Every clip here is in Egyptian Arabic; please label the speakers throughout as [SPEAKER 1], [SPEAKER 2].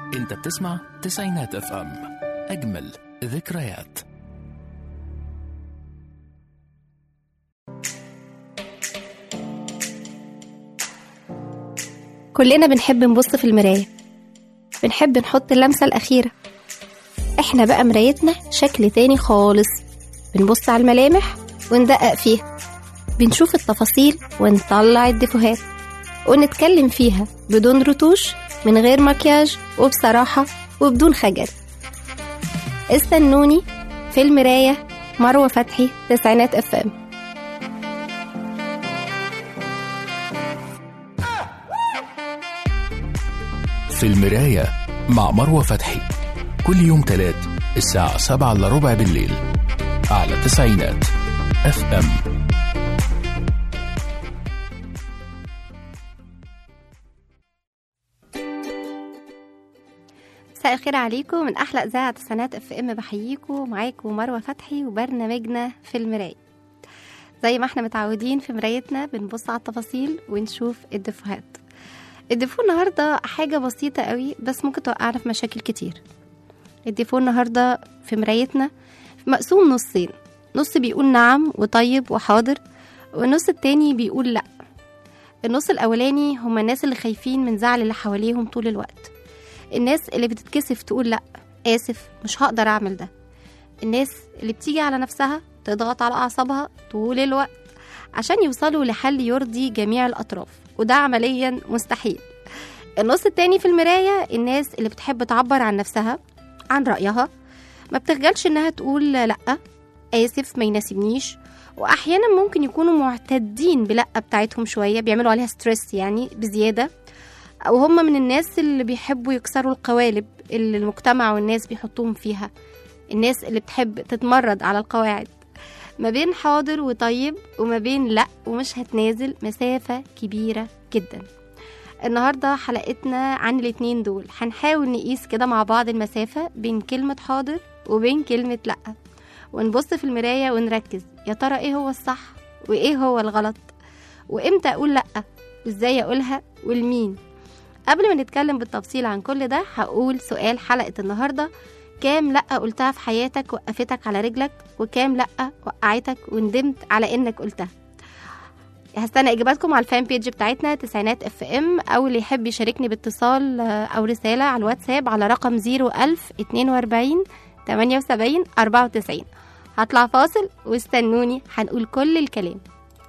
[SPEAKER 1] انت بتسمع تسعينات اف ام اجمل ذكريات
[SPEAKER 2] كلنا بنحب نبص في المراية بنحب نحط اللمسة الأخيرة احنا بقى مرايتنا شكل تاني خالص بنبص على الملامح وندقق فيها بنشوف التفاصيل ونطلع الدفوهات ونتكلم فيها بدون رتوش من غير مكياج وبصراحة وبدون خجل استنوني في المراية مروة فتحي تسعينات اف ام
[SPEAKER 1] في المراية مع مروة فتحي كل يوم تلات الساعة سبعة إلا ربع بالليل على تسعينات اف ام
[SPEAKER 2] مساء الخير عليكم من احلى اذاعه تسعينات اف ام بحييكم معاكم مروه فتحي وبرنامجنا في المرايه زي ما احنا متعودين في مرايتنا بنبص على التفاصيل ونشوف الدفوهات الدفو النهارده حاجه بسيطه قوي بس ممكن توقعنا في مشاكل كتير الدفو النهارده في مرايتنا مقسوم نصين نص بيقول نعم وطيب وحاضر والنص التاني بيقول لا النص الاولاني هما الناس اللي خايفين من زعل اللي حواليهم طول الوقت الناس اللي بتتكسف تقول لا آسف مش هقدر أعمل ده الناس اللي بتيجي على نفسها تضغط على أعصابها طول الوقت عشان يوصلوا لحل يرضي جميع الأطراف وده عمليا مستحيل النص التاني في المراية الناس اللي بتحب تعبر عن نفسها عن رأيها ما بتخجلش إنها تقول لأ آسف ما يناسبنيش وأحيانا ممكن يكونوا معتدين بلأ بتاعتهم شوية بيعملوا عليها ستريس يعني بزيادة او هم من الناس اللي بيحبوا يكسروا القوالب اللي المجتمع والناس بيحطوهم فيها الناس اللي بتحب تتمرد على القواعد ما بين حاضر وطيب وما بين لا ومش هتنازل مسافة كبيرة جدا النهاردة حلقتنا عن الاتنين دول هنحاول نقيس كده مع بعض المسافة بين كلمة حاضر وبين كلمة لأ ونبص في المراية ونركز يا ترى ايه هو الصح وايه هو الغلط وامتى اقول لأ وازاي اقولها والمين قبل ما نتكلم بالتفصيل عن كل ده هقول سؤال حلقة النهاردة كام لأ قلتها في حياتك وقفتك على رجلك وكام لأ وقعتك وندمت على إنك قلتها هستنى إجاباتكم على الفان بيج بتاعتنا تسعينات اف ام أو اللي يحب يشاركني باتصال أو رسالة على الواتساب على رقم 01000 42 78 94 هطلع فاصل واستنوني هنقول كل الكلام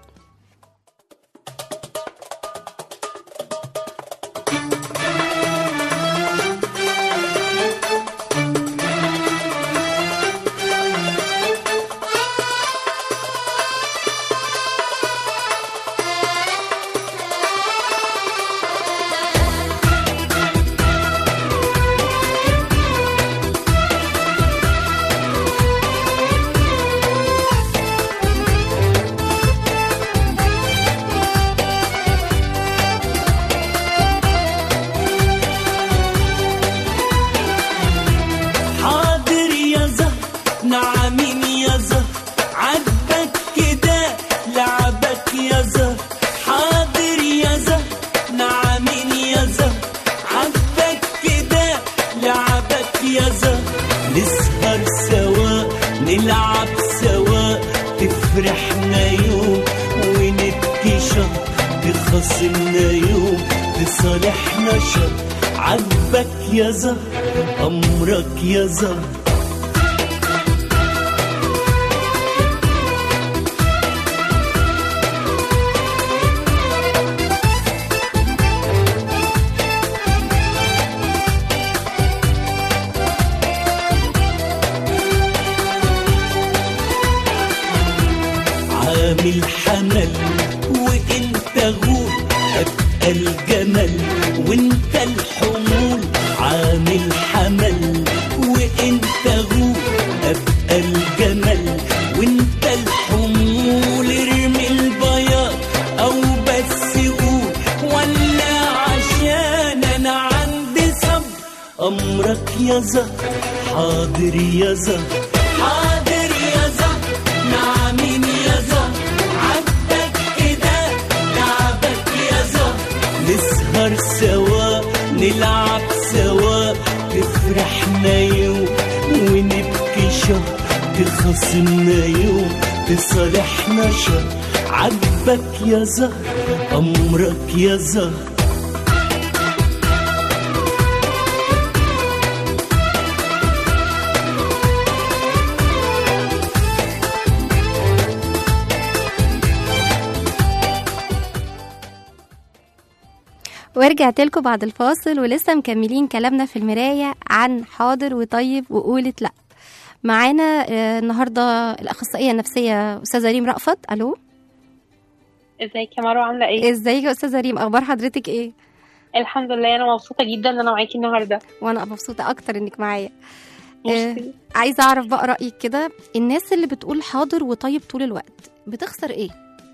[SPEAKER 3] حاضر يا زهر نعمين يا زهر عجبك كده لعبك يا زهر حاضر يا زهر نعمين يا زهر عجبك كده لعبك يا زهر نسهر سوا نلعب سوا تفرحنا يوم ونبكي شهر تخاصمنا يوم تصالحنا شهر عجبك يا زهر أمرك يا زهر عامل حمل وانت غول ابقى الجمل وانت الحمول عامل حمل وانت غول ابقى الجمل وانت الحمول ارمي البياض او بس قول ولا عشان انا عندي صبر امرك يا زهر حاضر يا زهر حاضر يا زهر نعمين يا زهر عدك كده لعبك يا زهر نسهر سوا نلعب سوا تفرحنا يوم ونبكي شهر تخاصمنا يوم تصالحنا شهر عجبك يا زهر أمرك يا زهر
[SPEAKER 2] ورجعت لكم بعد الفاصل ولسه مكملين كلامنا في المراية عن حاضر وطيب وقولت لأ معانا آه، النهاردة الأخصائية النفسية أستاذة ريم رأفت ألو
[SPEAKER 4] ازيك يا مروه عامله ايه
[SPEAKER 2] ازيك يا أستاذة ريم أخبار حضرتك إيه
[SPEAKER 4] الحمد لله انا مبسوطه جدا ان انا معاكي النهارده
[SPEAKER 2] وأنا مبسوطة أكتر إنك معايا آه،
[SPEAKER 4] ميرسي.
[SPEAKER 2] عايزة أعرف بقى رأيك كده الناس اللي بتقول حاضر وطيب طول الوقت بتخسر إيه؟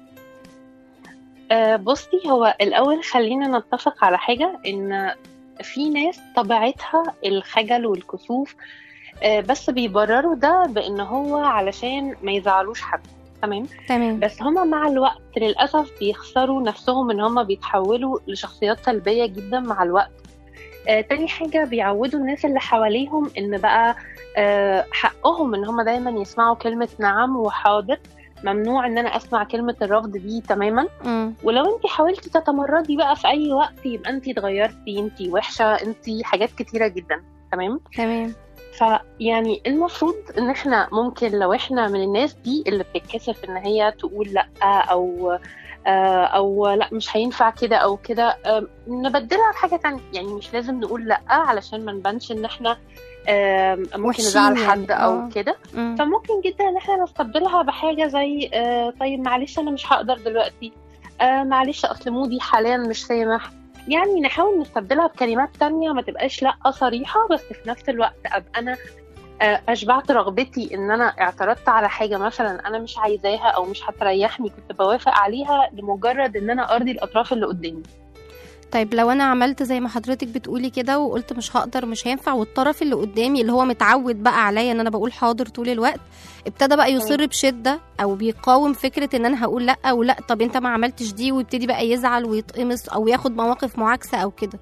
[SPEAKER 4] آه بصي هو الاول خلينا نتفق على حاجه ان في ناس طبيعتها الخجل والكسوف آه بس بيبرروا ده بان هو علشان ما يزعلوش حد تمام
[SPEAKER 2] تمام
[SPEAKER 4] بس هما مع الوقت للاسف بيخسروا نفسهم ان هما بيتحولوا لشخصيات سلبيه جدا مع الوقت آه تاني حاجه بيعودوا الناس اللي حواليهم ان بقى آه حقهم ان هما دايما يسمعوا كلمه نعم وحاضر ممنوع ان انا اسمع كلمه الرفض دي تماما
[SPEAKER 2] مم.
[SPEAKER 4] ولو انت حاولتي تتمردي بقى في اي وقت يبقى انت اتغيرتي انت وحشه انت حاجات كتيره جدا تمام
[SPEAKER 2] تمام
[SPEAKER 4] فيعني المفروض ان احنا ممكن لو احنا من الناس دي اللي بتتكسف ان هي تقول لا او آه، او لا مش هينفع كده او كده آه، نبدلها بحاجه تانية يعني مش لازم نقول لا علشان ما نبانش ان احنا آه، ممكن
[SPEAKER 2] وحشين
[SPEAKER 4] نزعل
[SPEAKER 2] يعني،
[SPEAKER 4] حد او
[SPEAKER 2] آه.
[SPEAKER 4] كده
[SPEAKER 2] مم.
[SPEAKER 4] فممكن جدا ان احنا نستبدلها بحاجه زي آه طيب معلش انا مش هقدر دلوقتي آه معلش اصل مودي حاليا مش سامح يعني نحاول نستبدلها بكلمات تانية ما تبقاش لا صريحة بس في نفس الوقت ابقى انا آه اشبعت رغبتي ان انا اعترضت على حاجة مثلا انا مش عايزاها او مش هتريحني كنت بوافق عليها لمجرد ان انا ارضي الاطراف اللي قدامي
[SPEAKER 2] طيب لو انا عملت زي ما حضرتك بتقولي كده وقلت مش هقدر مش هينفع والطرف اللي قدامي اللي هو متعود بقى عليا ان انا بقول حاضر طول الوقت ابتدى بقى يصر بشده او بيقاوم فكره ان انا هقول لا او لا طب انت ما عملتش دي ويبتدي بقى يزعل ويتقمص او ياخد مواقف معاكسه او كده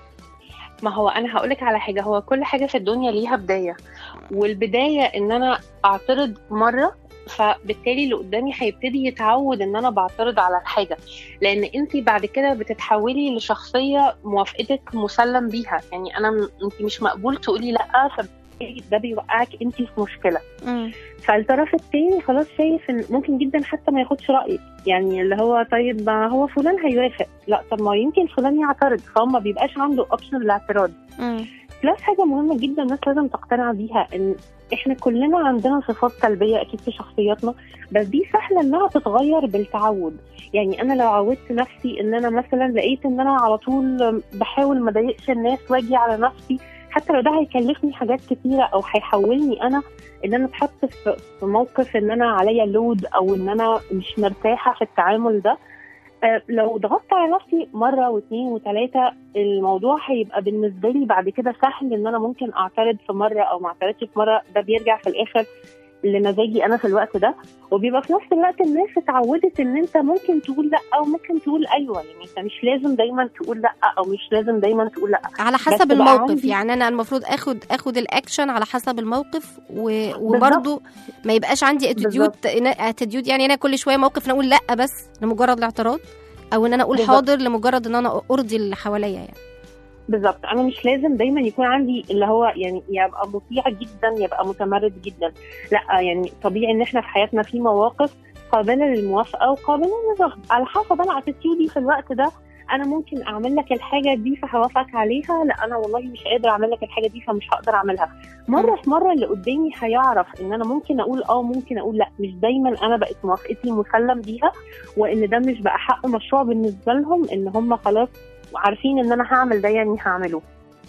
[SPEAKER 4] ما هو انا هقولك على حاجه هو كل حاجه في الدنيا ليها بدايه والبدايه ان انا اعترض مره فبالتالي اللي قدامي هيبتدي يتعود ان انا بعترض على الحاجه لان انت بعد كده بتتحولي لشخصيه موافقتك مسلم بيها يعني انا م- انت مش مقبول تقولي لا فبالتالي ده بيوقعك انت في مشكله
[SPEAKER 2] مم.
[SPEAKER 4] فالطرف التاني خلاص شايف ان ممكن جدا حتى ما ياخدش رايك يعني اللي هو طيب ما هو فلان هيوافق لا طب ما يمكن فلان يعترض فهو ما بيبقاش عنده اوبشن الاعتراض
[SPEAKER 2] مم.
[SPEAKER 4] بلس حاجه مهمه جدا الناس لازم تقتنع بيها ان احنا كلنا عندنا صفات سلبيه اكيد في شخصياتنا بس دي سهله انها تتغير بالتعود يعني انا لو عودت نفسي ان انا مثلا لقيت ان انا على طول بحاول ما اضايقش الناس واجي على نفسي حتى لو ده هيكلفني حاجات كتيره او هيحولني انا ان انا اتحط في في موقف ان انا عليا لود او ان انا مش مرتاحه في التعامل ده آه، لو ضغطت على نفسي مره واثنين وثلاثه الموضوع هيبقى بالنسبه لي بعد كده سهل ان انا ممكن اعترض في مره او ما اعترضش في مره ده بيرجع في الاخر لمزاجي انا في الوقت ده وبيبقى في نفس الوقت الناس اتعودت ان انت ممكن تقول لا او ممكن تقول ايوه يعني انت مش لازم دايما تقول لا او مش لازم دايما تقول لا
[SPEAKER 2] على حسب
[SPEAKER 4] بقى
[SPEAKER 2] الموقف
[SPEAKER 4] عندي-
[SPEAKER 2] يعني انا المفروض اخد اخد الاكشن على حسب الموقف و... وبرضه ما يبقاش عندي اتيتيود اتيتيود يعني انا كل شويه موقف أنا اقول لا بس لمجرد الاعتراض او ان انا اقول
[SPEAKER 4] بالظبط.
[SPEAKER 2] حاضر لمجرد ان انا ارضي اللي حواليا يعني
[SPEAKER 4] بالظبط انا مش لازم دايما يكون عندي اللي هو يعني يبقى مطيع جدا يبقى متمرد جدا لا يعني طبيعي ان احنا في حياتنا في مواقف قابله للموافقه وقابله للرفض على حسب انا اتيتيودي في الوقت ده انا ممكن اعمل لك الحاجه دي فهوافقك عليها لا انا والله مش قادر اعمل لك الحاجه دي فمش هقدر اعملها مره في مره اللي قدامي هيعرف ان انا ممكن اقول اه ممكن اقول لا مش دايما انا بقت موافقتي مسلم بيها وان ده مش بقى حق مشروع بالنسبه لهم ان هم خلاص عارفين ان انا هعمل ده يعني هعمله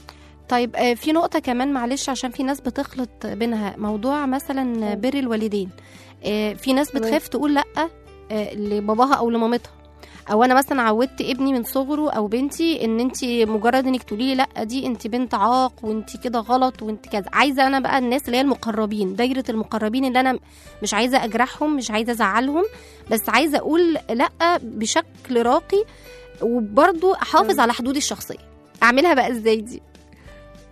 [SPEAKER 2] طيب آه، في نقطة كمان معلش عشان في ناس بتخلط بينها موضوع مثلا بر الوالدين آه، في ناس
[SPEAKER 4] تمام.
[SPEAKER 2] بتخاف تقول لأ آه، لباباها أو لمامتها او انا مثلا عودت ابني من صغره او بنتي ان انت مجرد انك تقولي لي لا دي انت بنت عاق وانت كده غلط وانت كذا عايزه انا بقى الناس اللي هي المقربين دايره المقربين اللي انا مش عايزه اجرحهم مش عايزه ازعلهم بس عايزه اقول لا بشكل راقي وبرضه احافظ
[SPEAKER 4] مم.
[SPEAKER 2] على حدودي الشخصيه اعملها بقى ازاي دي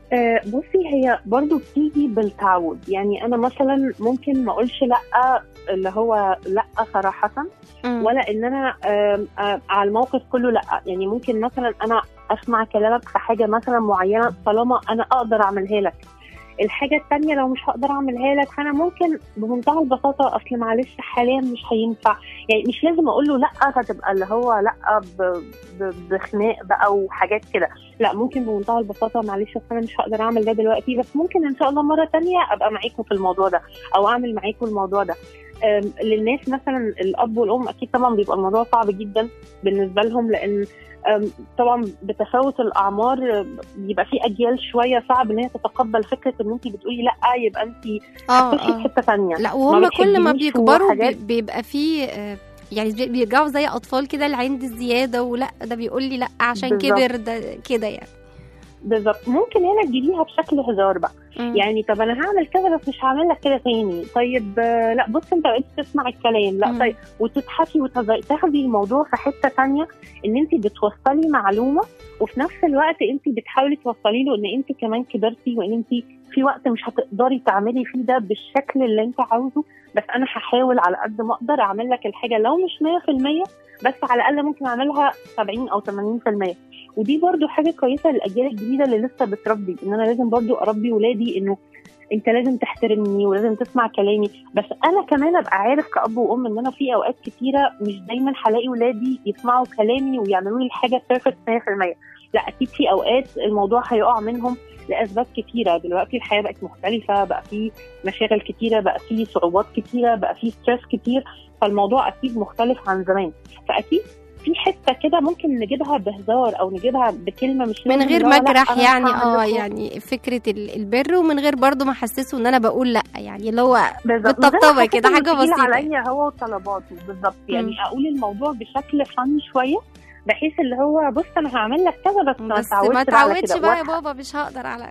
[SPEAKER 4] آه، بصي هي برضو بتيجي بالتعود يعني انا مثلا ممكن ما اقولش لا اللي هو لا صراحه
[SPEAKER 2] مم.
[SPEAKER 4] ولا ان انا آم، آم، على الموقف كله لا يعني ممكن مثلا انا اسمع كلامك في حاجه مثلا معينه طالما انا اقدر اعملها لك الحاجة التانية لو مش هقدر اعملها لك فانا ممكن بمنتهى البساطة اصل معلش حاليا مش هينفع يعني مش لازم اقول له لا فتبقى اللي هو لا ب- ب- بخناق بقى وحاجات كده لا ممكن بمنتهى البساطة معلش أصل انا مش هقدر اعمل ده دلوقتي بس ممكن ان شاء الله مرة تانية ابقى معاكم في الموضوع ده او اعمل معاكم الموضوع ده أم، للناس مثلا الاب والام اكيد طبعا بيبقى الموضوع صعب جدا بالنسبه لهم لان أم، طبعا بتفاوت الاعمار أم، بيبقى في اجيال شويه صعب ان هي تتقبل فكره ان انت بتقولي لا يبقى انت
[SPEAKER 2] اه
[SPEAKER 4] تخشي في
[SPEAKER 2] اه
[SPEAKER 4] حته ثانيه
[SPEAKER 2] لا وهم كل ما
[SPEAKER 4] بتحبنيش
[SPEAKER 2] بيكبروا
[SPEAKER 4] وحاجات.
[SPEAKER 2] بي- بيبقى فيه آه، يعني بي- بيرجعوا زي اطفال كده العند الزياده ولا ده بيقول لي لا عشان
[SPEAKER 4] بالظبط.
[SPEAKER 2] كبر ده كده يعني
[SPEAKER 4] بالظبط ممكن هنا تجيبيها بشكل هزار بقى
[SPEAKER 2] مم.
[SPEAKER 4] يعني طب انا هعمل كذا بس مش هعمل لك كده تاني طيب آه، لا بص انت بقيت تسمع الكلام لا
[SPEAKER 2] مم.
[SPEAKER 4] طيب وتضحكي وتهزري تاخدي الموضوع في حته تانية ان انت بتوصلي معلومه وفي نفس الوقت انت بتحاولي توصلي له ان انت كمان كبرتي وان انت في وقت مش هتقدري تعملي فيه ده بالشكل اللي انت عاوزه بس انا هحاول على قد ما اقدر اعمل لك الحاجه لو مش 100% بس على الاقل ممكن اعملها 70 او 80% ودي برضو حاجه كويسه للاجيال الجديده اللي لسه بتربي ان انا لازم برضو اربي ولادي انه انت لازم تحترمني ولازم تسمع كلامي بس انا كمان ابقى عارف كاب وام ان انا في اوقات كتيره مش دايما هلاقي ولادي يسمعوا كلامي ويعملوا لي الحاجه بيرفكت 100% لا اكيد في اوقات الموضوع هيقع منهم لاسباب كتيره دلوقتي الحياه بقت مختلفه بقى في مشاغل كتيره بقى في صعوبات كتيره بقى في ستريس كتير فالموضوع اكيد مختلف عن زمان فاكيد في حته كده ممكن نجيبها بهزار او نجيبها بكلمه مش
[SPEAKER 2] من
[SPEAKER 4] لازم
[SPEAKER 2] غير
[SPEAKER 4] اللي هو لا،
[SPEAKER 2] مجرح
[SPEAKER 4] أنا
[SPEAKER 2] يعني
[SPEAKER 4] هعمل
[SPEAKER 2] اه
[SPEAKER 4] لكم.
[SPEAKER 2] يعني فكره ال- البر ومن غير برضو ما احسسه ان انا بقول لا يعني اللي هو
[SPEAKER 4] بالظبط
[SPEAKER 2] بالطبطبة
[SPEAKER 4] من غير
[SPEAKER 2] كده،
[SPEAKER 4] ما
[SPEAKER 2] حاجة
[SPEAKER 4] تقيل
[SPEAKER 2] بسيطة.
[SPEAKER 4] عليا هو وطلباته بالظبط يعني
[SPEAKER 2] مم.
[SPEAKER 4] اقول الموضوع بشكل فن شويه بحيث اللي هو بص انا هعمل لك كذا بس, ما
[SPEAKER 2] بس ما
[SPEAKER 4] تعودش على
[SPEAKER 2] تعودش
[SPEAKER 4] كده
[SPEAKER 2] بقى يا
[SPEAKER 4] وأضحك.
[SPEAKER 2] بابا مش هقدر على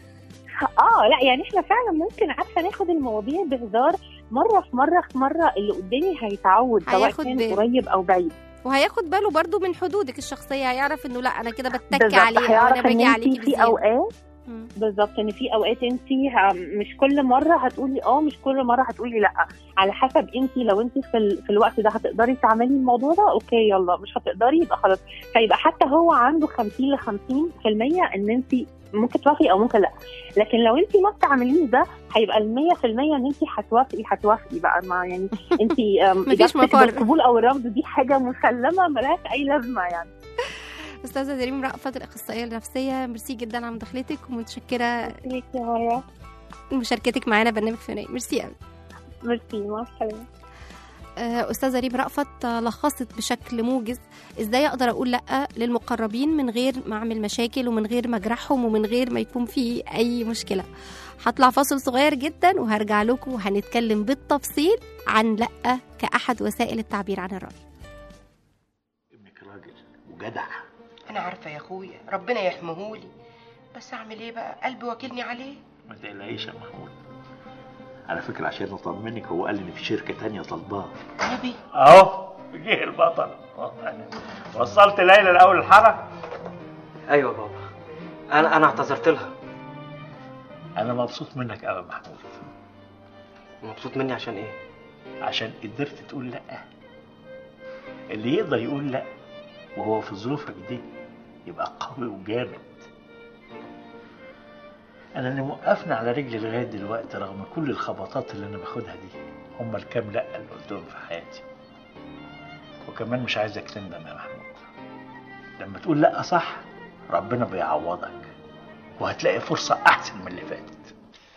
[SPEAKER 4] اه لا يعني احنا فعلا ممكن عارفه ناخد المواضيع بهزار مره في مره في مره اللي قدامي هيتعود سواء
[SPEAKER 2] هياخد
[SPEAKER 4] كان
[SPEAKER 2] باله.
[SPEAKER 4] قريب او بعيد
[SPEAKER 2] وهياخد باله برضو من حدودك الشخصيه هيعرف انه لا انا كده بتك
[SPEAKER 4] بالظبط
[SPEAKER 2] عليه او انا
[SPEAKER 4] هيعرف ان
[SPEAKER 2] باجي
[SPEAKER 4] انت
[SPEAKER 2] عليكي
[SPEAKER 4] في
[SPEAKER 2] بزياده
[SPEAKER 4] اوقات
[SPEAKER 2] مم.
[SPEAKER 4] بالظبط ان في اوقات انت مش كل مره هتقولي اه مش كل مره هتقولي لا على حسب انت لو انت في, ال... في الوقت ده هتقدري تعملي الموضوع ده اوكي يلا مش هتقدري يبقى خلاص فيبقى حتى هو عنده 50 ل 50% ان انت ممكن توافقي او ممكن لا لكن لو انت ما بتعمليش ده هيبقى ال 100% ان انت هتوافقي هتوافقي بقى ما يعني انت
[SPEAKER 2] مفيش مفر.
[SPEAKER 4] القبول او الرفض دي حاجه مسلمه ملهاش اي لازمه يعني
[SPEAKER 2] استاذه دريم رأفت الاخصائيه النفسيه ميرسي جدا على مداخلتك ومتشكره
[SPEAKER 4] ليك يا هيا
[SPEAKER 2] مشاركتك معانا برنامج فني ميرسي قوي
[SPEAKER 4] ميرسي مع السلامه
[SPEAKER 2] آه، استاذه ريم رأفت آه، لخصت بشكل موجز ازاي اقدر اقول لا للمقربين من غير ما اعمل مشاكل ومن غير ما اجرحهم ومن غير ما يكون في اي مشكله هطلع فاصل صغير جدا وهرجع لكم وهنتكلم بالتفصيل عن لا كاحد وسائل التعبير عن الراي
[SPEAKER 5] ابنك راجل وجدع
[SPEAKER 6] انا عارفه يا اخويا ربنا يحميهولي بس اعمل ايه بقى قلبي واكلني عليه
[SPEAKER 5] ما تقلقيش يا محمود على فكرة عشان اطمنك هو قال ان في شركة تانية طالباه
[SPEAKER 6] نبي
[SPEAKER 5] اهو جه البطل وصلت ليلى الاول الحرم
[SPEAKER 7] ايوه بابا انا انا اعتذرت لها
[SPEAKER 5] انا مبسوط منك قوي يا محمود
[SPEAKER 7] مبسوط مني عشان ايه
[SPEAKER 5] عشان قدرت تقول لا اللي يقدر يقول لا وهو في ظروفك دي يبقى قوي وجامد انا اللي موقفني على رجلي لغايه دلوقتي رغم كل الخبطات اللي انا باخدها دي هم الكام لا اللي قلتهم في حياتي وكمان مش عايزك تندم يا محمود لما تقول لا صح ربنا بيعوضك وهتلاقي فرصه احسن من اللي فاتت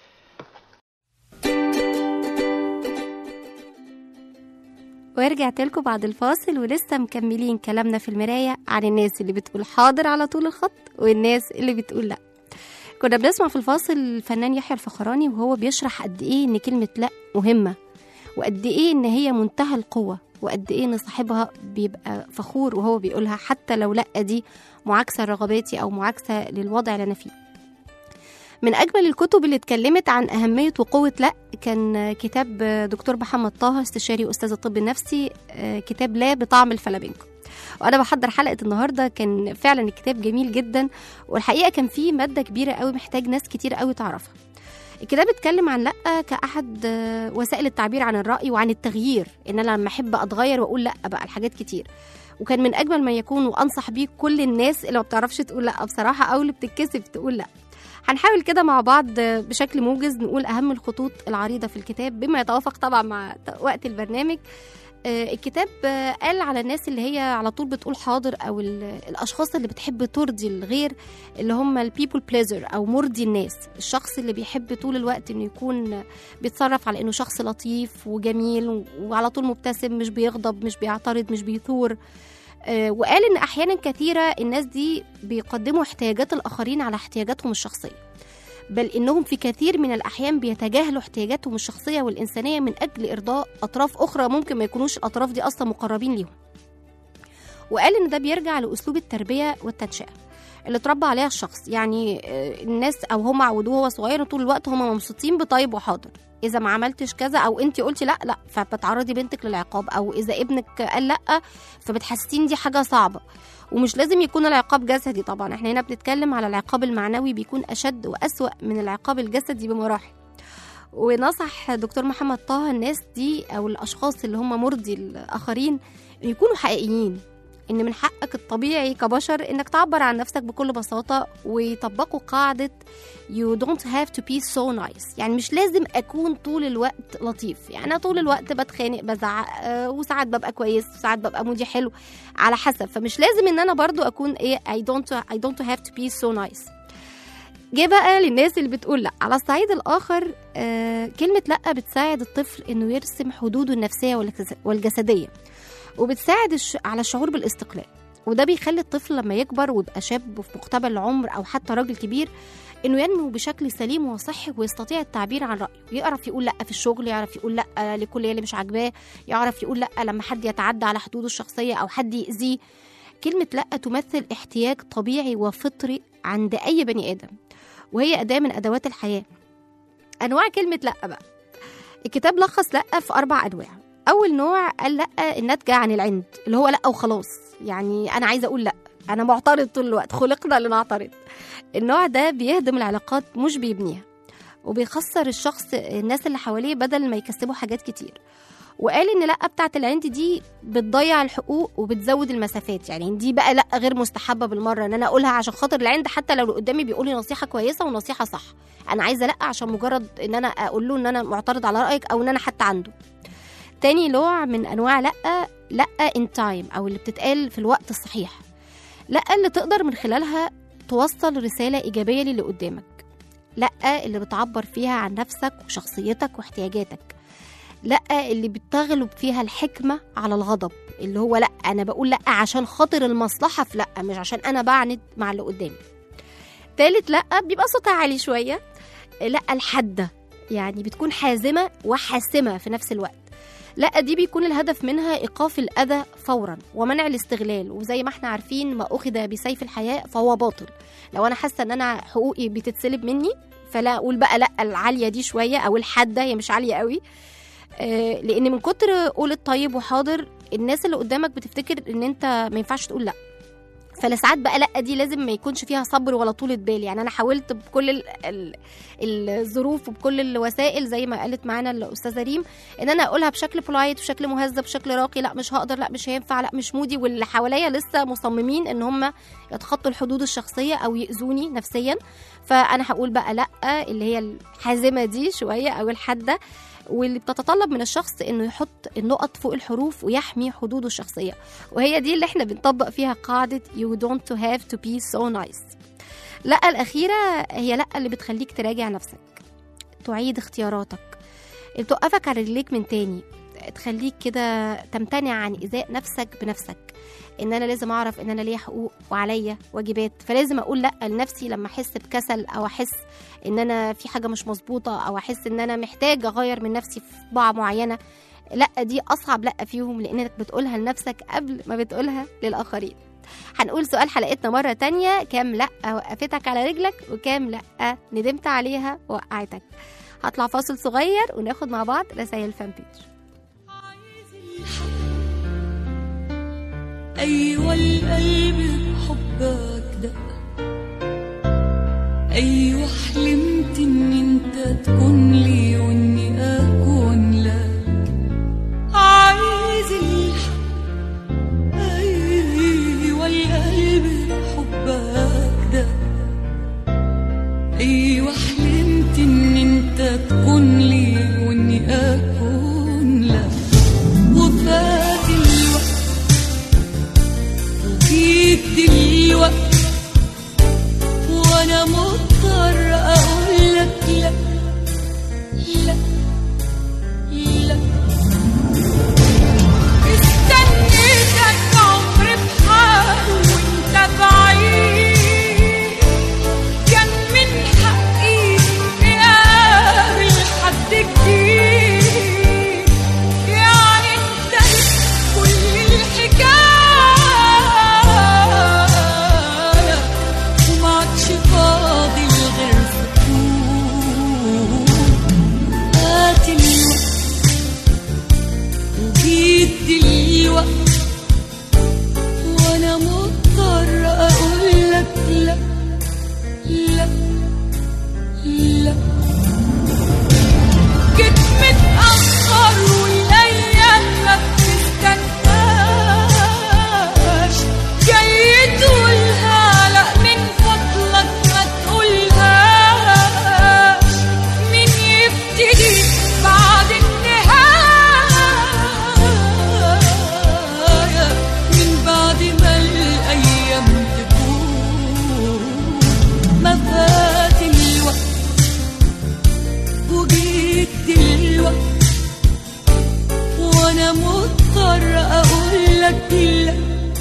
[SPEAKER 2] ورجعت لكم بعد الفاصل ولسه مكملين كلامنا في المراية عن الناس اللي بتقول حاضر على طول الخط والناس اللي بتقول لا كنا بنسمع في الفاصل الفنان يحيى الفخراني وهو بيشرح قد ايه ان كلمة لا مهمة وقد ايه ان هي منتهى القوة وقد ايه ان صاحبها بيبقى فخور وهو بيقولها حتى لو لا دي معاكسة لرغباتي او معاكسة للوضع اللي انا فيه من اجمل الكتب اللي اتكلمت عن اهميه وقوه لا كان كتاب دكتور محمد طه استشاري استاذ الطب النفسي آه، كتاب لا بطعم الفلامينكو وانا بحضر حلقه النهارده كان فعلا الكتاب جميل جدا والحقيقه كان فيه ماده كبيره قوي محتاج ناس كتير قوي تعرفها الكتاب اتكلم عن لا كاحد آه، وسائل التعبير عن الراي وعن التغيير ان انا لما احب اتغير واقول لا بقى لحاجات كتير وكان من اجمل ما يكون وانصح بيه كل الناس اللي ما بتعرفش تقول لا بصراحه او اللي بتتكسف تقول لا هنحاول كده مع بعض بشكل موجز نقول اهم الخطوط العريضه في الكتاب بما يتوافق طبعا مع وقت البرنامج آه، الكتاب آه، قال على الناس اللي هي على طول بتقول حاضر او ال- الاشخاص اللي بتحب ترضي الغير اللي هم البيبل بليزر او مرضي الناس الشخص اللي بيحب طول الوقت انه يكون بيتصرف على انه شخص لطيف وجميل و- وعلى طول مبتسم مش بيغضب مش بيعترض مش بيثور آه، وقال ان احيانا كثيره الناس دي بيقدموا احتياجات الاخرين على احتياجاتهم الشخصيه بل انهم في كثير من الاحيان بيتجاهلوا احتياجاتهم الشخصيه والانسانيه من اجل ارضاء اطراف اخرى ممكن ما يكونوش الاطراف دي اصلا مقربين ليهم وقال ان ده بيرجع لاسلوب التربيه والتنشئه اللي اتربى عليها الشخص يعني آه، الناس او هم عودوه وهو صغير طول الوقت هم مبسوطين بطيب وحاضر اذا ما عملتش كذا او انت قلتي لا لا فبتعرضي بنتك للعقاب او اذا ابنك قال لا فبتحسين دي حاجه صعبه ومش لازم يكون العقاب جسدي طبعا احنا هنا بنتكلم على العقاب المعنوي بيكون اشد واسوا من العقاب الجسدي بمراحل ونصح دكتور محمد طه الناس دي او الاشخاص اللي هم مرضي الاخرين إن يكونوا حقيقيين ان من حقك الطبيعي كبشر انك تعبر عن نفسك بكل بساطه ويطبقوا قاعده you don't have to be so nice يعني مش لازم اكون طول الوقت لطيف يعني انا طول الوقت بتخانق بزعق آه، وساعات ببقى كويس وساعات ببقى مودي حلو على حسب فمش لازم ان انا برضو اكون ايه I don't I don't have to be so nice جه بقى للناس اللي بتقول لا على الصعيد الاخر آه كلمه لا بتساعد الطفل انه يرسم حدوده النفسيه والجس- والجسديه وبتساعد الش... على الشعور بالاستقلال وده بيخلي الطفل لما يكبر ويبقى شاب في مقتبل العمر او حتى راجل كبير انه ينمو بشكل سليم وصحي ويستطيع التعبير عن رايه يعرف يقول لا في الشغل يعرف يقول لا لكل اللي مش عاجباه يعرف يقول لا لما حد يتعدى على حدوده الشخصيه او حد يأذيه كلمه لا تمثل احتياج طبيعي وفطري عند اي بني ادم وهي اداه من ادوات الحياه انواع كلمه لا بقى الكتاب لخص لا في اربع انواع اول نوع قال لا الناتجه عن العند اللي هو لا وخلاص يعني انا عايزه اقول لا انا معترض طول الوقت خلقنا لنعترض النوع ده بيهدم العلاقات مش بيبنيها وبيخسر الشخص الناس اللي حواليه بدل ما يكسبوا حاجات كتير وقال ان لا بتاعت العند دي بتضيع الحقوق وبتزود المسافات يعني دي بقى لا غير مستحبه بالمره ان انا اقولها عشان خاطر العند حتى لو اللي قدامي بيقول لي نصيحه كويسه ونصيحه صح انا عايزه لا عشان مجرد ان انا اقول له ان انا معترض على رايك او ان انا حتى عنده تاني نوع من انواع لا لا ان تايم او اللي بتتقال في الوقت الصحيح لا اللي تقدر من خلالها توصل رساله ايجابيه للي قدامك لا اللي بتعبر فيها عن نفسك وشخصيتك واحتياجاتك لا اللي بتغلب فيها الحكمه على الغضب اللي هو لا انا بقول لا عشان خاطر المصلحه في لا مش عشان انا بعند مع اللي قدامي تالت لا بيبقى صوتها عالي شويه لا الحاده يعني بتكون حازمه وحاسمه في نفس الوقت لا دي بيكون الهدف منها ايقاف الاذى فورا ومنع الاستغلال وزي ما احنا عارفين ما اخذ بسيف الحياه فهو باطل لو انا حاسه ان انا حقوقي بتتسلب مني فلا اقول بقى لا العاليه دي شويه او الحاده هي مش عاليه قوي آه، لان من كتر قول الطيب وحاضر الناس اللي قدامك بتفتكر ان انت ما ينفعش تقول لا فلساعات بقى لا دي لازم ما يكونش فيها صبر ولا طولة بال يعني انا حاولت بكل ال ال الظروف وبكل الوسائل زي ما قالت معانا الاستاذه ريم ان انا اقولها بشكل بولايت بشكل مهذب بشكل راقي لا مش هقدر لا مش هينفع لا مش مودي واللي حواليا لسه مصممين ان هم يتخطوا الحدود الشخصيه او ياذوني نفسيا فانا هقول بقى لا اللي هي الحازمه دي شويه او الحاده واللي بتتطلب من الشخص انه يحط النقط فوق الحروف ويحمي حدوده الشخصيه وهي دي اللي احنا بنطبق فيها قاعده you don't to have to be so nice لا الاخيره هي لا اللي بتخليك تراجع نفسك تعيد اختياراتك اللي بتوقفك على رجليك من تاني تخليك كده تمتنع عن ايذاء نفسك بنفسك ان انا لازم اعرف ان انا ليا حقوق وعليا واجبات فلازم اقول لا لنفسي لما احس بكسل او احس ان انا في حاجه مش مظبوطه او احس ان انا محتاج اغير من نفسي في طباع معينه لا دي اصعب لا فيهم لانك بتقولها لنفسك قبل ما بتقولها للاخرين هنقول سؤال حلقتنا مرة تانية كام لأ وقفتك على رجلك وكام لأ ندمت عليها ووقعتك هطلع فاصل صغير وناخد مع بعض رسائل الفان بيج
[SPEAKER 8] أيوة القلب بحبك دق أيوة حلمت إن أنت تكون لي وإني أكون لك عايز الحق أيوة القلب بحبك دق أيوة حلمت إن أنت تكون لي وإني أكون لك وفات الوقت وجيت دلوقت وانا مضطر اقول لك لا لا لا استنيتك عمري بحال وانت بعيد كان من حقي اقابل حد جديد يعني انت كل الحكايه وما عادش فاضل غير سكوت هات الوقت وجيت دلوقت وانا مضطر اقول لك لا لا لا جيت متأخر والايام ما بتستناش جاي تقولها لا من فضلك ما تقولهاش مين يبتدي بعد النهاية من بعد ما الأيام تكون ما فات الوقت وجيت دلوقت وانا مضطر اقول لك لا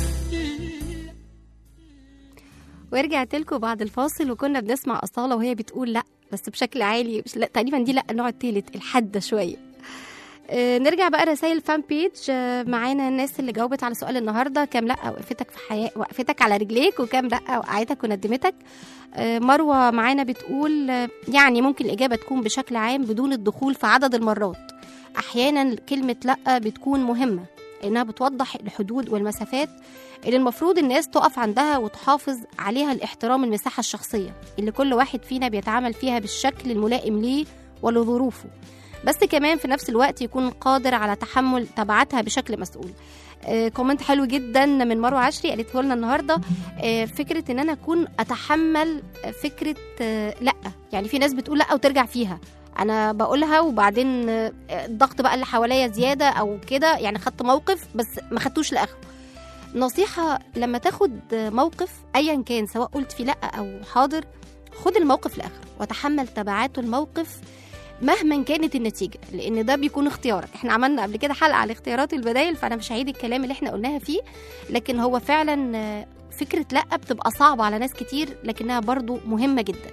[SPEAKER 2] ورجعت لكم بعد الفاصل وكنا بنسمع أصالة وهي بتقول لا بس بشكل عالي مش لا تقريبا دي لا النوع التالت الحادة شوية آه، نرجع بقى رسائل فان بيج آه، معانا الناس اللي جاوبت على سؤال النهارده كام لا وقفتك في حياه وقفتك على رجليك وكام لا وقعتك وندمتك آه، مروه معانا بتقول آه، يعني ممكن الاجابه تكون بشكل عام بدون الدخول في عدد المرات احيانا كلمه لا بتكون مهمه انها بتوضح الحدود والمسافات اللي المفروض الناس تقف عندها وتحافظ عليها الاحترام المساحه الشخصيه اللي كل واحد فينا بيتعامل فيها بالشكل الملائم ليه ولظروفه بس كمان في نفس الوقت يكون قادر على تحمل تبعاتها بشكل مسؤول آه، كومنت حلو جدا من مروه عشري قالته لنا النهارده آه، فكره ان انا اكون اتحمل آه، فكره آه، لا يعني في ناس بتقول لا وترجع فيها انا بقولها وبعدين آه، الضغط بقى اللي حواليا زياده او كده يعني خدت موقف بس ما خدتوش لاخره نصيحه لما تاخد موقف ايا كان سواء قلت فيه لا او حاضر خد الموقف لاخره وتحمل تبعات الموقف مهما كانت النتيجه لان ده بيكون اختيارك احنا عملنا قبل كده حلقه على اختيارات والبدايل فانا مش هعيد الكلام اللي احنا قلناها فيه لكن هو فعلا آه، فكره لا بتبقى صعبه على ناس كتير لكنها برضو مهمه جدا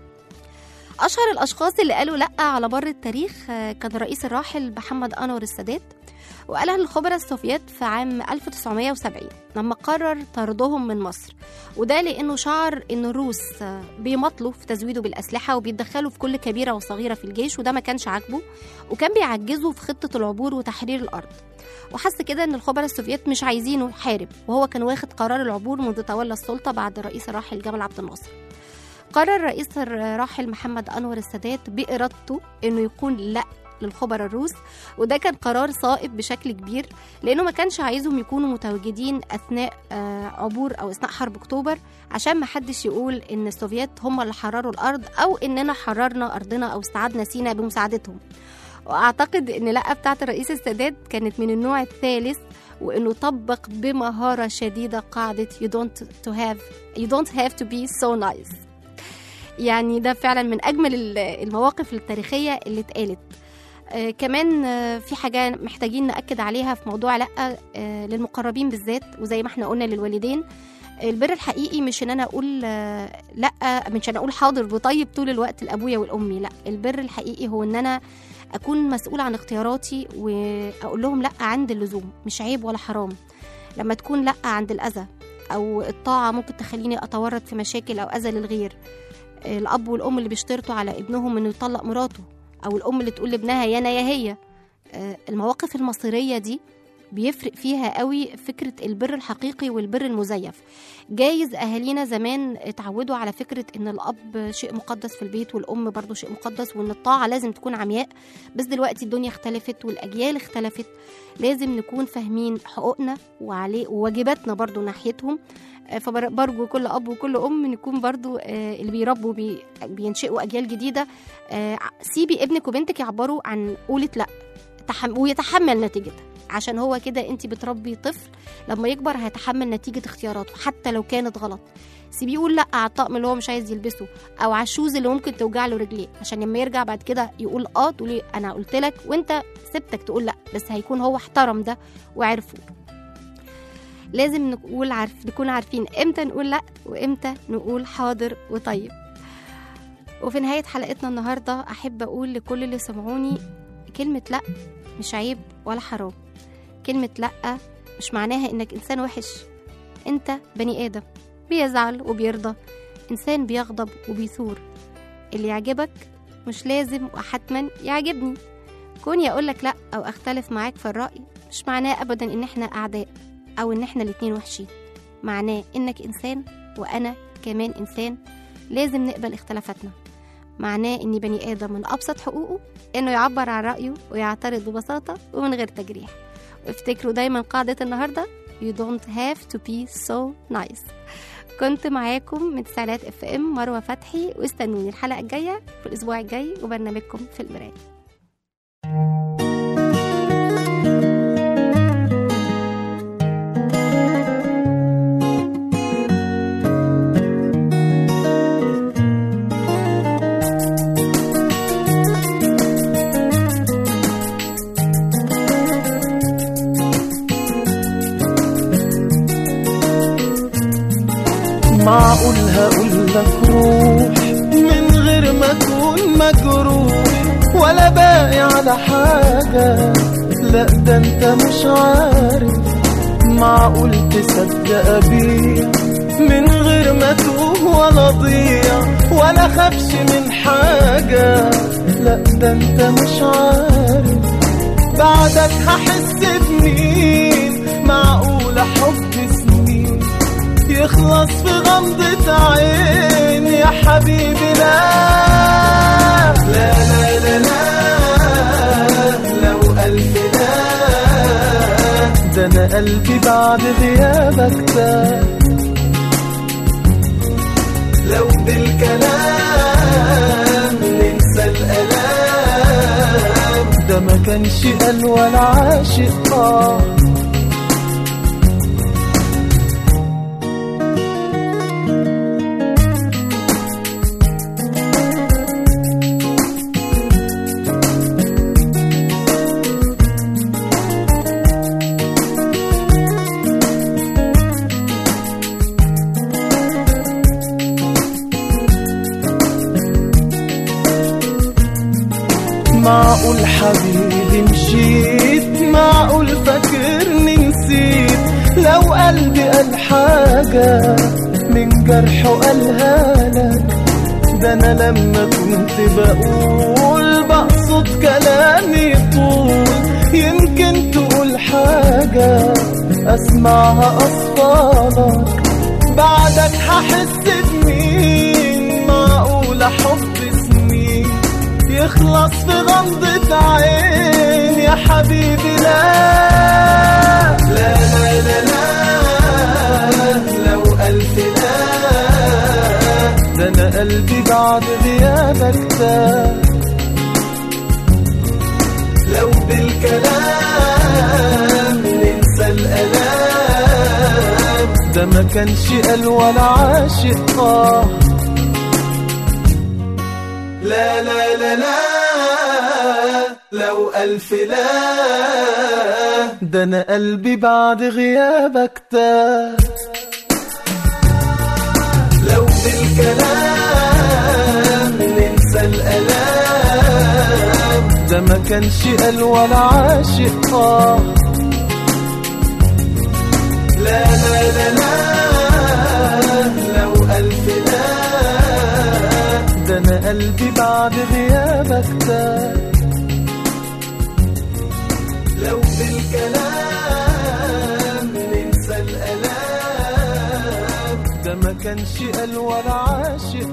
[SPEAKER 2] اشهر الاشخاص اللي قالوا لا على مر التاريخ آه، كان الرئيس الراحل محمد انور السادات وقالها الخبراء السوفيات في عام 1970 لما قرر طردهم من مصر وده لانه شعر ان الروس آه، بيمطلوا في تزويده بالاسلحه وبيتدخلوا في كل كبيره وصغيره في الجيش وده ما كانش عاجبه وكان بيعجزوا في خطه العبور وتحرير الارض وحس كده ان الخبراء السوفيات مش عايزينه يحارب وهو كان واخد قرار العبور منذ تولى السلطه بعد الرئيس الراحل جمال عبد الناصر قرر الرئيس الراحل محمد انور السادات بارادته انه يكون لا للخبراء الروس وده كان قرار صائب بشكل كبير لانه ما كانش عايزهم يكونوا متواجدين اثناء آه، عبور او اثناء حرب اكتوبر عشان ما حدش يقول ان السوفيات هم اللي حرروا الارض او اننا حررنا ارضنا او استعدنا سينا بمساعدتهم واعتقد ان لا بتاعت الرئيس السادات كانت من النوع الثالث وانه طبق بمهاره شديده قاعده you don't to have you don't have to be so nice يعني ده فعلا من اجمل ال- المواقف التاريخيه اللي اتقالت آه كمان آه في حاجه محتاجين ناكد عليها في موضوع لا آه للمقربين بالذات وزي ما احنا قلنا للوالدين البر الحقيقي مش ان انا اقول آه، لا مش انا اقول حاضر وطيب طول الوقت لابويا والامي لا البر الحقيقي هو ان انا اكون مسؤول عن اختياراتي واقول لهم لا عند اللزوم مش عيب ولا حرام لما تكون لا عند الاذى او الطاعه ممكن تخليني اتورط في مشاكل او اذى للغير الاب والام اللي بيشترطوا على ابنهم انه يطلق مراته او الام اللي تقول لابنها يا انا يا هي آه، المواقف المصيريه دي بيفرق فيها قوي فكره البر الحقيقي والبر المزيف جايز اهالينا زمان اتعودوا على فكره ان الاب شيء مقدس في البيت والام برضو شيء مقدس وان الطاعه لازم تكون عمياء بس دلوقتي الدنيا اختلفت والاجيال اختلفت لازم نكون فاهمين حقوقنا وعليه وواجباتنا برضو ناحيتهم آه، فبرجو كل اب وكل ام نكون برضو آه، اللي بيربوا بي بينشئوا اجيال جديده آه، سيبي ابنك وبنتك يعبروا عن قولة لا تحم ويتحمل نتيجتها عشان هو كده انت بتربي طفل لما يكبر هيتحمل نتيجة اختياراته حتى لو كانت غلط سيبيه يقول لا على الطقم اللي هو مش عايز يلبسه او على الشوز اللي ممكن توجع له رجليه عشان لما يرجع بعد كده يقول اه تقولي انا قلت لك وانت سبتك تقول لا بس هيكون هو احترم ده وعرفه لازم نقول عارف نكون عارفين امتى نقول لا وامتى نقول حاضر وطيب وفي نهاية حلقتنا النهاردة أحب أقول لكل اللي سمعوني كلمة لأ مش عيب ولا حرام كلمة لأ مش معناها إنك إنسان وحش أنت بني آدم بيزعل وبيرضى إنسان بيغضب وبيثور اللي يعجبك مش لازم وحتما يعجبني كوني أقولك لأ أو أختلف معاك في الرأي مش معناه أبدا إن إحنا أعداء أو إن إحنا الاتنين وحشين معناه إنك إنسان وأنا كمان إنسان لازم نقبل اختلافاتنا معناه إن بني آدم من أبسط حقوقه إنه يعبر عن رأيه ويعترض ببساطة ومن غير تجريح وافتكروا دايما قاعدة النهاردة You don't have to be so nice كنت معاكم من تسعينات اف ام مروه فتحي واستنوني الحلقه الجايه في الاسبوع الجاي وبرنامجكم في المرايه
[SPEAKER 3] معقول هقول لك روح من غير ما اكون مجروح ولا باقي على حاجة لا ده انت مش عارف معقول تصدق بيه من غير ما توه ولا ضيع ولا خافش من حاجة لا ده انت مش عارف بعدك هحس بمين معقول حب سنين يخلص في غمضة عين يا حبيبي لا لا لا لا لا لو ألف لا ده أنا قلبي بعد غيابك ده لو بالكلام ننسى الألام ده ما كانش قال ولا عاشق آه معقول حبيبي مشيت معقول فاكرني نسيت لو قلبي قال حاجة من جرحه قالها لك ده انا لما كنت بقول بقصد كلامي طول يمكن تقول حاجة اسمعها اصفالك بعدك هحس بمين معقول حب سنين يخلص في غمضة عين يا حبيبي لا لا لا لا لا لو ألف لا ده أنا قلبي بعد غيابك ده لو بالكلام ننسى الألام ده ما كانش قال ولا عاشق آه لا لا لا لا لو ألف لا ده أنا قلبي بعد غيابك تاه لو بالكلام ننسى الألام ده ما كانش قال ولا عاشق آه لا لا لا لا لو ألف لا ده أنا قلبي بعد غيابك تاه لو بالكلام ده ما كانش قال ولا عاشق